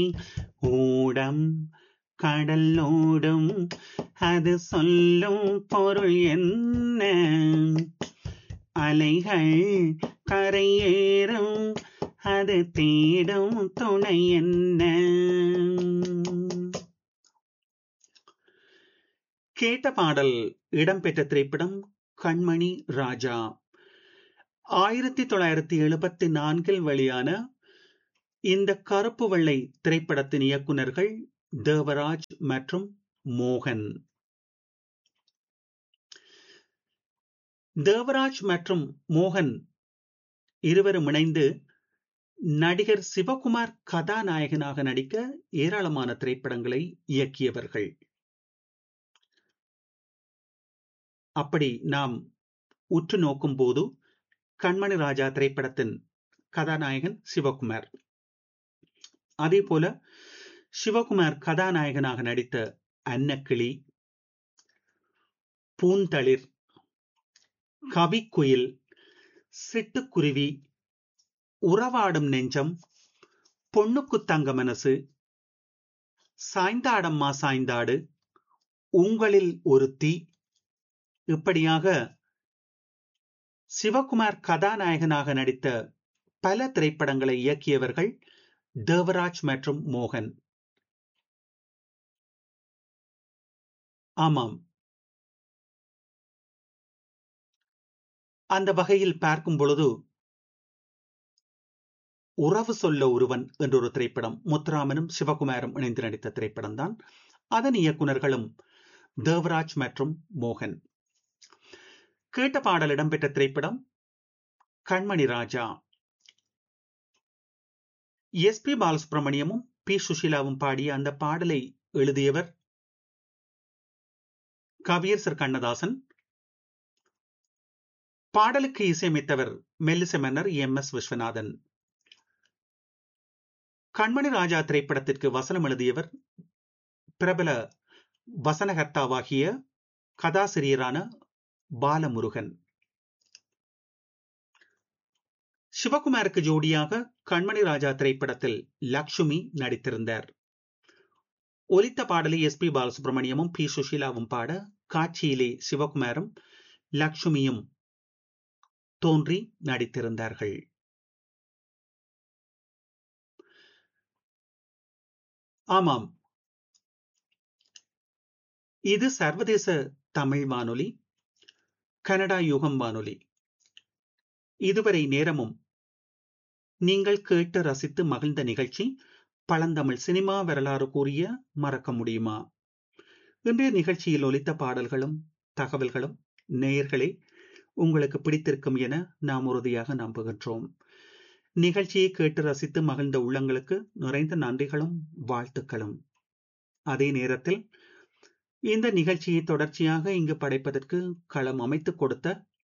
ஊடம் கடலோடும் அது சொல்லும் பொருள் என்ன அலைகள் கரையேறும் அது தேடும் துணை என்ன கேட்ட பாடல் இடம்பெற்ற திரைப்படம் கண்மணி ராஜா ஆயிரத்தி தொள்ளாயிரத்தி எழுபத்தி நான்கில் வெளியான இந்த கருப்பு வெள்ளை திரைப்படத்தின் இயக்குநர்கள் தேவராஜ் மற்றும் மோகன் தேவராஜ் மற்றும் மோகன் இருவரும் இணைந்து நடிகர் சிவகுமார் கதாநாயகனாக நடிக்க ஏராளமான திரைப்படங்களை இயக்கியவர்கள் அப்படி நாம் உற்று நோக்கும் போது கண்மணி ராஜா திரைப்படத்தின் கதாநாயகன் சிவகுமார் அதே போல சிவகுமார் கதாநாயகனாக நடித்த அன்னக்கிளி பூந்தளிர் கவிக்குயில் சிட்டுக்குருவி உறவாடும் நெஞ்சம் பொண்ணுக்கு தங்க மனசு சாய்ந்தாடம்மா சாய்ந்தாடு உங்களில் ஒருத்தி இப்படியாக சிவகுமார் கதாநாயகனாக நடித்த பல திரைப்படங்களை இயக்கியவர்கள் தேவராஜ் மற்றும் மோகன் ஆமாம் அந்த வகையில் பார்க்கும் பொழுது உறவு சொல்ல ஒருவன் என்ற ஒரு திரைப்படம் முத்துராமனும் சிவகுமாரும் இணைந்து நடித்த திரைப்படம் தான் அதன் இயக்குநர்களும் தேவராஜ் மற்றும் மோகன் கேட்ட பாடல் இடம்பெற்ற திரைப்படம் கண்மணி ராஜா எஸ் பி பாலசுப்ரமணியமும் பி சுஷீலாவும் பாடிய அந்த பாடலை எழுதியவர் கவியரசர் கண்ணதாசன் பாடலுக்கு இசையமைத்தவர் மெல்லிசை மன்னர் எம் எஸ் விஸ்வநாதன் கண்மணி ராஜா திரைப்படத்திற்கு வசனம் எழுதியவர் பிரபல வசனகர்த்தாவாகிய கதாசிரியரான பாலமுருகன் சிவகுமாருக்கு ஜோடியாக கண்மணி ராஜா திரைப்படத்தில் லக்ஷ்மி நடித்திருந்தார் ஒலித்த பாடலை எஸ் பி பாலசுப்ரமணியமும் பி சுஷீலாவும் பாட காட்சியிலே சிவகுமாரும் லக்ஷ்மியும் தோன்றி நடித்திருந்தார்கள் ஆமாம் இது சர்வதேச தமிழ் வானொலி கனடா யுகம் வானொலி இதுவரை நேரமும் நீங்கள் கேட்டு ரசித்து மகிழ்ந்த நிகழ்ச்சி பழந்தமிழ் சினிமா வரலாறு கூறிய மறக்க முடியுமா இன்றைய நிகழ்ச்சியில் ஒலித்த பாடல்களும் தகவல்களும் நேயர்களே உங்களுக்கு பிடித்திருக்கும் என நாம் உறுதியாக நம்புகின்றோம் நிகழ்ச்சியை கேட்டு ரசித்து மகிழ்ந்த உள்ளங்களுக்கு நிறைந்த நன்றிகளும் வாழ்த்துக்களும் அதே நேரத்தில் இந்த நிகழ்ச்சியை தொடர்ச்சியாக இங்கு படைப்பதற்கு களம் அமைத்துக் கொடுத்த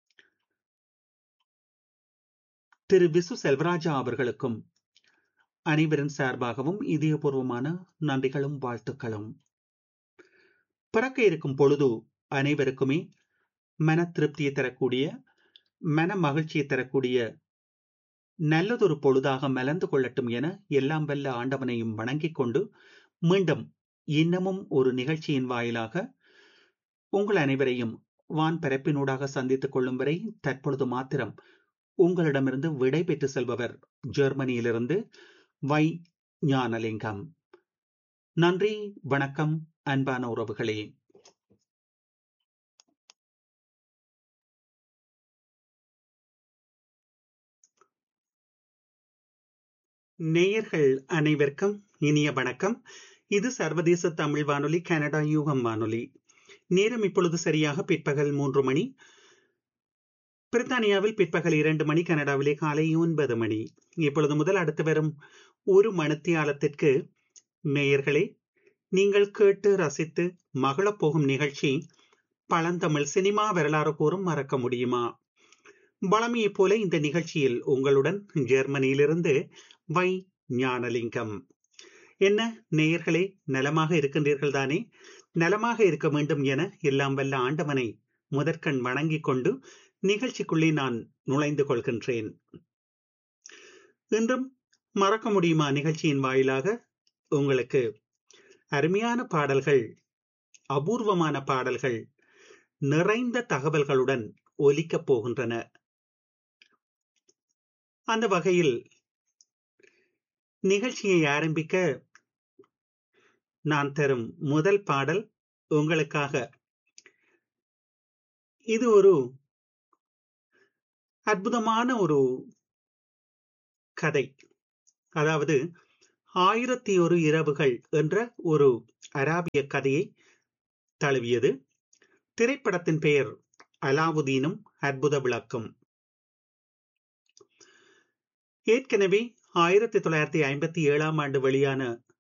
திரு விசு செல்வராஜா அவர்களுக்கும் அனைவரின் சார்பாகவும் இதயபூர்வமான நன்றிகளும் வாழ்த்துக்களும் பிறக்க இருக்கும் பொழுது அனைவருக்குமே மன திருப்தியை தரக்கூடிய மன மகிழ்ச்சியை தரக்கூடிய நல்லதொரு பொழுதாக மலர்ந்து கொள்ளட்டும் என எல்லாம் வல்ல ஆண்டவனையும் வணங்கிக் கொண்டு மீண்டும் இன்னமும் ஒரு நிகழ்ச்சியின் வாயிலாக உங்கள் அனைவரையும் வான் பரப்பினூடாக சந்தித்துக் கொள்ளும் வரை தற்பொழுது மாத்திரம் உங்களிடமிருந்து விடை பெற்று செல்பவர் ஜெர்மனியிலிருந்து வை ஞானலிங்கம் நன்றி வணக்கம் அன்பான உறவுகளே நேயர்கள் அனைவருக்கும் இனிய வணக்கம் இது சர்வதேச தமிழ் வானொலி கனடா யூகம் வானொலி நேரம் இப்பொழுது சரியாக பிற்பகல் மூன்று மணி பிரித்தானியாவில் பிற்பகல் இரண்டு மணி கனடாவிலே காலை ஒன்பது மணி இப்பொழுது முதல் அடுத்து வரும் ஒரு மணித்தியாலத்திற்கு நேயர்களே நீங்கள் கேட்டு ரசித்து மகளப் போகும் நிகழ்ச்சி பழந்தமிழ் சினிமா வரலாறு கூறும் மறக்க முடியுமா வளமையைப் போல இந்த நிகழ்ச்சியில் உங்களுடன் ஜெர்மனியிலிருந்து வை ஞானலிங்கம் என்ன நேயர்களே நலமாக இருக்கின்றீர்கள் தானே நலமாக இருக்க வேண்டும் என எல்லாம் வல்ல ஆண்டவனை முதற்கண் வணங்கிக் கொண்டு நிகழ்ச்சிக்குள்ளே நான் நுழைந்து கொள்கின்றேன் இன்றும் மறக்க முடியுமா நிகழ்ச்சியின் வாயிலாக உங்களுக்கு அருமையான பாடல்கள் அபூர்வமான பாடல்கள் நிறைந்த தகவல்களுடன் ஒலிக்கப் போகின்றன அந்த வகையில் நிகழ்ச்சியை ஆரம்பிக்க நான் தரும் முதல் பாடல் உங்களுக்காக இது ஒரு அற்புதமான ஒரு கதை அதாவது ஆயிரத்தி ஒரு இரவுகள் என்ற ஒரு அராபிய கதையை தழுவியது திரைப்படத்தின் பெயர் அலாவுதீனும் அற்புத விளக்கம் ஏற்கனவே ஆயிரத்தி தொள்ளாயிரத்தி ஐம்பத்தி ஏழாம் ஆண்டு வெளியான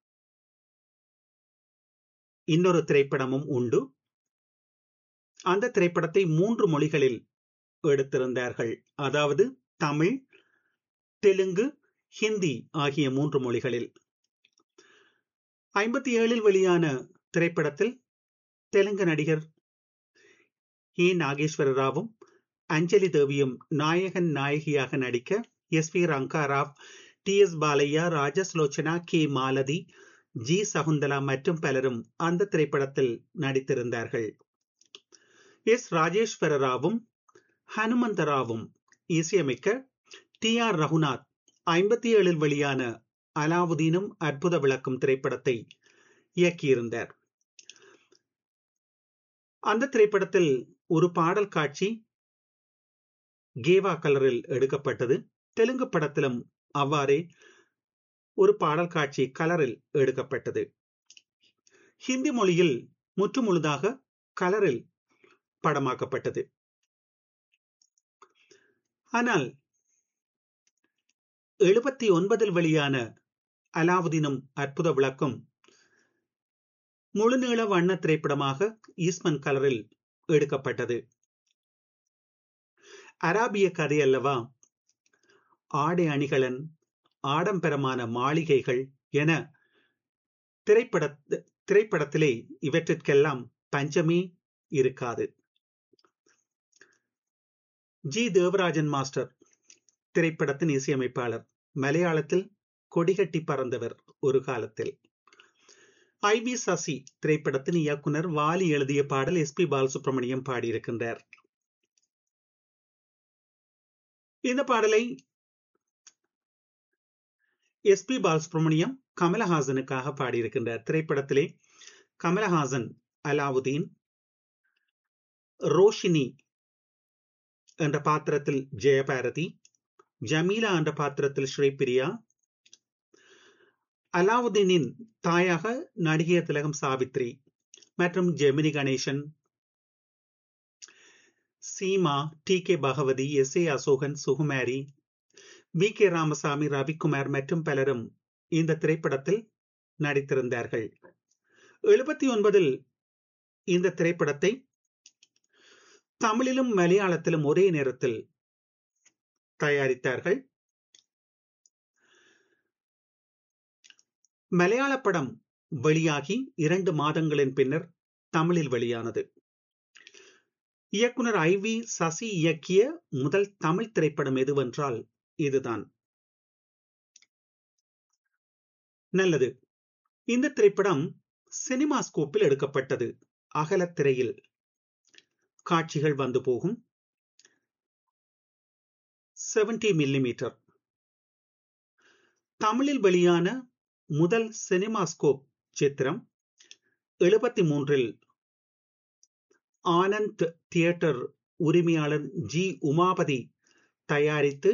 இன்னொரு திரைப்படமும் உண்டு அந்த திரைப்படத்தை மூன்று மொழிகளில் எடுத்திருந்தார்கள் அதாவது தமிழ் தெலுங்கு ஹிந்தி ஆகிய மூன்று மொழிகளில் ஐம்பத்தி ஏழில் வெளியான திரைப்படத்தில் தெலுங்கு நடிகர் ஏ நாகேஸ்வர ராவும் அஞ்சலி தேவியும் நாயகன் நாயகியாக நடிக்க S P Rangarao T S Balaiah Rajasulochana K Malathi G Shakuntala மற்றும் பலரும் அந்த திரைப்படத்தில் நடித்திருந்தார்கள் எஸ் ராஜேஸ்வர ராவும் ஹனுமந்தராவும் இசையமைக்க டி ஆர் ரகுநாத் ஐம்பத்தி ஏழில் வெளியான அலாவுதீனும் அற்புத விளக்கும் திரைப்படத்தை இயக்கியிருந்தார் அந்த திரைப்படத்தில் ஒரு பாடல் காட்சி கேவா கலரில் எடுக்கப்பட்டது தெலுங்கு படத்திலும் அவ்வாறே ஒரு பாடல் காட்சி கலரில் எடுக்கப்பட்டது ஹிந்தி மொழியில் முற்றுமுழுதாக கலரில் படமாக்கப்பட்டது ஆனால் எழுபத்தி ஒன்பதில் வெளியான அலாவுதீனும் அற்புத விளக்கம் முழுநீள வண்ண திரைப்படமாக ஈஸ்மன் கலரில் எடுக்கப்பட்டது அராபிய கதை அல்லவா ஆடை அணிகலன் ஆடம்பரமான மாளிகைகள் என திரைப்பட திரைப்படத்திலே இவற்றிற்கெல்லாம் பஞ்சமே இருக்காது ஜி தேவராஜன் மாஸ்டர் திரைப்படத்தின் இசையமைப்பாளர் மலையாளத்தில் கொடிகட்டி பறந்தவர் ஒரு காலத்தில் ஐ வி சசி திரைப்படத்தின் இயக்குனர் வாலி எழுதிய பாடல் எஸ் பி பாலசுப்ரமணியம் பாடியிருக்கின்றார் இந்த பாடலை எஸ் பி பாலசுப்ரமணியம் கமலஹாசனுக்காக பாடியிருக்கின்றார் திரைப்படத்திலே கமலஹாசன் அலாவுதீன் ரோஷினி என்ற பாத்திரத்தில் ஜெயபாரதி ஜமீலா என்ற பாத்திரத்தில் ஸ்ரீபிரியா அலாவுதீனின் தாயாக நடிகை திலகம் சாவித்ரி மற்றும் Gemini Ganesan Seema T K Bhagavathi S A Ashokan Sukumari V K Ramasamy Ravikumar மற்றும் பலரும் இந்த திரைப்படத்தில் நடித்திருந்தார்கள் எழுபத்தி ஒன்பதில் இந்த திரைப்படத்தை தமிழிலும் மலையாளத்திலும் ஒரே நேரத்தில் தயாரித்தார்கள் மலையாள படம் வெளியாகி இரண்டு மாதங்களின் பின்னர் தமிழில் வெளியானது இயக்குனர் ஐ வி சசி இயக்கிய முதல் தமிழ் திரைப்படம் எதுவென்றால் இதுதான் நல்லது இந்த திரைப்படம் சினிமா ஸ்கோப்பில் எடுக்கப்பட்டது அகலத்திரையில் காட்சிகள் வந்து போகும் செவன்டி மில்லிமீட்டர் தமிழில் வெளியான முதல் சினிமாஸ்கோப் சித்திரம் எழுபத்தி மூன்றில் ஆனந்த் தியேட்டர் உரிமையாளர் ஜி உமாபதி தயாரித்து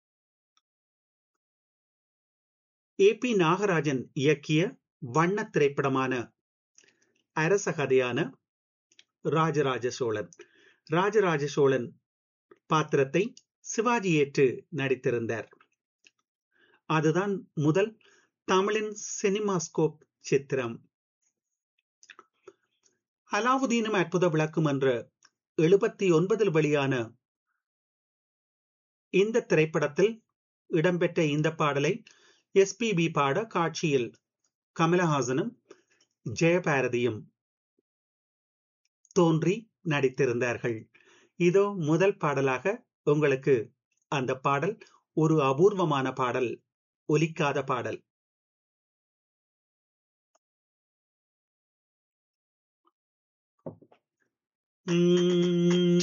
ஏ பி நாகராஜன் இயக்கிய வண்ண திரைப்படமான அரச கதையான ராஜராஜ சோழன் ராஜராஜ சோழன் பாத்திரத்தை சிவாஜி ஏற்று நடித்திருந்தார் அதுதான் முதல் தமிழின் சினிமாஸ்கோப் சித்திரம் அலாவுதீனும் அற்புத விளக்கும் என்ற எழுபத்தி ஒன்பதில் வெளியான இந்த திரைப்படத்தில் இடம்பெற்ற இந்த பாடலை எஸ்பிபி பாட காட்சியில் கமலஹாசனும் ஜெயபாரதியும் தோன்றி நடித்திருந்தார்கள் இதோ முதல் பாடலாக உங்களுக்கு அந்த பாடல் ஒரு அபூர்வமான பாடல் ஒலிக்காத பாடல் உம்